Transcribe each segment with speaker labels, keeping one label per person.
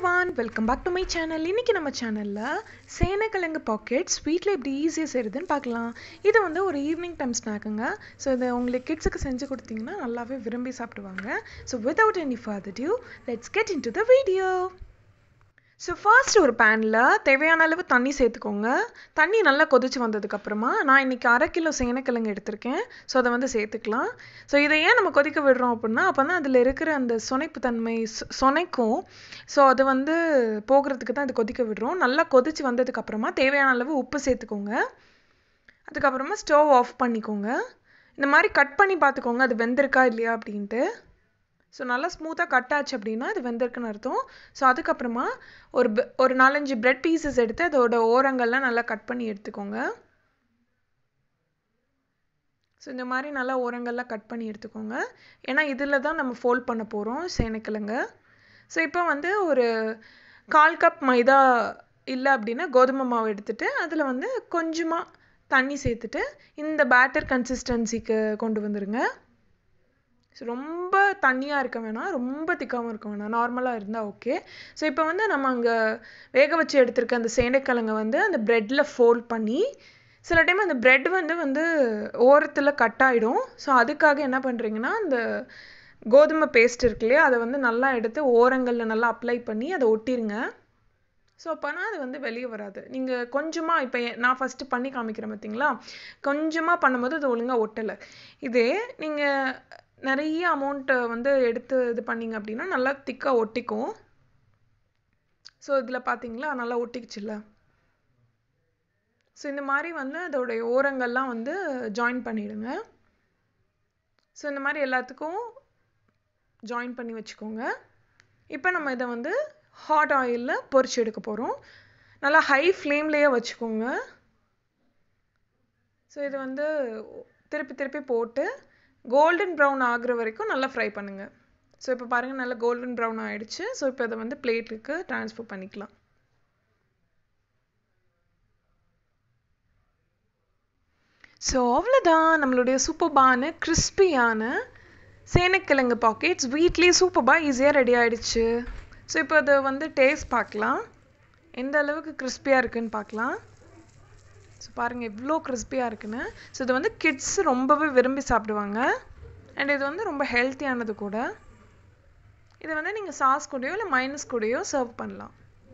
Speaker 1: everyone welcome back to my channel இன்றைக்கி நம்ம சேனலில் சேனக்கிழங்கு பாக்கெட்ஸ் வீட்டில் எப்படி ஈஸியாக செய்கிறதுன்னு பார்க்கலாம் இது வந்து ஒரு ஈவினிங் டைம் ஸ்நாக்குங்க ஸோ இதை உங்களுக்கு கிட்ஸுக்கு செஞ்சு கொடுத்தீங்கன்னா நல்லாவே விரும்பி சாப்பிடுவாங்க so without any further due let's get into the video so first ஒரு பேனில் தேவையான அளவு தண்ணி சேர்த்துக்கோங்க தண்ணி நல்லா கொதிச்சு வந்ததுக்கப்புறமா நான் இன்றைக்கி அரை கிலோ சேனக்கிழங்கு எடுத்திருக்கேன் ஸோ அதை வந்து சேர்த்துக்கலாம் ஸோ இதை ஏன் நம்ம கொதிக்க விடுறோம் அப்படின்னா அப்போ தான் அதில் இருக்கிற அந்த சொனைப்பு தன்மை சொ- சொனைக்கும் ஸோ அது வந்து போகிறதுக்கு தான் இது கொதிக்க விடுறோம் நல்லா கொதிச்சு வந்ததுக்கப்புறமா தேவையான அளவு உப்பு சேர்த்துக்கோங்க அதுக்கப்புறமா ஸ்டவ் ஆஃப் பண்ணிக்கோங்க இந்த மாதிரி கட் பண்ணி பார்த்துக்கோங்க அது வெந்திருக்கா இல்லையா அப்படின்ட்டு ஸோ நல்லா ஸ்மூத்தாக கட் ஆச்சு அப்படின்னா அது வெந்திருக்குன்னு அர்த்தம் ஸோ அதுக்கப்புறமா ஒரு ப- ஒரு நாலஞ்சு பிரெட் பீசஸ் எடுத்து அதோட ஓரங்கள்லாம் நல்லா கட் பண்ணி எடுத்துக்கோங்க ஸோ இந்த மாதிரி நல்லா ஓரங்கள்லாம் கட் பண்ணி எடுத்துக்கோங்க ஏன்னா இதில் தான் நம்ம ஃபோல்ட் பண்ண போகிறோம் சேனைக்கிழங்க ஸோ இப்போ வந்து ஒரு கால் கப் மைதா இல்லை அப்படின்னா கோதுமை மாவு எடுத்துட்டு அதில் வந்து கொஞ்சமாக தண்ணி சேர்த்துட்டு இந்த பேட்டர் கன்சிஸ்டன்சிக்கு கொண்டு வந்துருங்க ஸோ ரொம்ப தண்ணியாக இருக்க வேணாம் ரொம்ப திக்காகவும் இருக்க வேணாம் நார்மலாக இருந்தால் ஓகே ஸோ இப்போ வந்து நம்ம அங்கே வேக வச்சு எடுத்திருக்க அந்த சேனைக்கிழங்க வந்து அந்த ப்ரெட்டில் ஃபோல்ட் பண்ணி சில டைம் அந்த பிரெட் வந்து வந்து ஓரத்தில் கட் ஆகிடும் ஸோ அதுக்காக என்ன பண்ணுறீங்கன்னா அந்த கோதுமை பேஸ்ட் இருக்கு இல்லையா அதை வந்து நல்லா எடுத்து ஓரங்களில் நல்லா அப்ளை பண்ணி அதை ஒட்டிருங்க ஸோ அப்போனா அது வந்து வெளியே வராது நீங்கள் கொஞ்சமாக இப்போ நான் ஃபஸ்ட்டு பண்ணி காமிக்கிறேன் பார்த்தீங்களா கொஞ்சமாக பண்ணும்போது அது ஒழுங்காக ஒட்டலை இதே நீங்கள் நிறைய அமௌண்ட்டை வந்து எடுத்து இது பண்ணீங்க அப்படின்னா நல்லா திக்காக ஒட்டிக்கும் ஸோ இதில் பார்த்தீங்களா நல்லா ஒட்டிக்குச்சுல்ல ஸோ இந்த மாதிரி வந்து அதோடைய ஓரங்கள்லாம் வந்து ஜாயின் பண்ணிடுங்க ஸோ இந்த மாதிரி எல்லாத்துக்கும் ஜாயின் பண்ணி வச்சுக்கோங்க இப்போ நம்ம இதை வந்து ஹாட் ஆயிலில் பொரிச்சு எடுக்க போகிறோம் நல்லா ஹை ஃப்ளேம்லேயே வச்சுக்கோங்க ஸோ இது வந்து திருப்பி திருப்பி போட்டு கோல்டன் ப்ரௌன் ஆகுற வரைக்கும் நல்லா ஃப்ரை பண்ணுங்கள் ஸோ இப்போ பாருங்கள் நல்லா கோல்டன் ப்ரௌன் ஆயிடுச்சு ஸோ இப்போ இதை வந்து பிளேட்டுக்கு ட்ரான்ஸ்ஃபர் பண்ணிக்கலாம் ஸோ அவ்வளோதான் நம்மளுடைய சூப்பர்பான கிறிஸ்பியான சேனக்கிழங்கு பாக்கெட்ஸ் வீட்லேயே சூப்பர்பாக ஈஸியாக ரெடி ஆயிடுச்சு ஸோ இப்போ அதை வந்து டேஸ்ட் பார்க்கலாம் எந்த அளவுக்கு கிறிஸ்பியாக இருக்குன்னு பார்க்கலாம் ஸோ பாருங்கள் எவ்வளோ கிறிஸ்பியாக இருக்குன்னு ஸோ இது வந்து கிட்ஸ் ரொம்பவே விரும்பி சாப்பிடுவாங்க அண்ட் இது வந்து ரொம்ப ஹெல்த்தியானது கூட இதை வந்து நீங்கள் சாஸ் கூடயோ இல்லை மைனஸ் கூடயோ சர்வ் பண்ணலாம்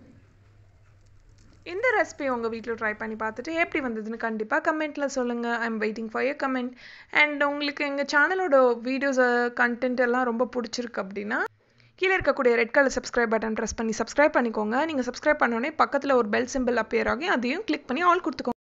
Speaker 1: இந்த ரெசிபி உங்கள் வீட்டில் ட்ரை பண்ணி பார்த்துட்டு எப்படி வந்ததுன்னு கண்டிப்பாக கமெண்ட்டில் சொல்லுங்கள் I am waiting for your comment and உங்களுக்கு எங்கள் சேனலோட வீடியோஸ் கண்டென்ட் எல்லாம் ரொம்ப பிடிச்சிருக்கு அப்படின்னா கீழே இருக்கக்கூடிய red colour subscribe button press பண்ணி சப்ஸ்கிரைப் பண்ணிக்கோங்க நீங்கள் சப்ஸ்கிரைப் பண்ணோடனே பக்கத்தில் ஒரு பெல் சிம்பிள் அப்பியர் ஆகி அதையும் கிளிக் பண்ணி ஆல் கொடுத்துக்கோங்க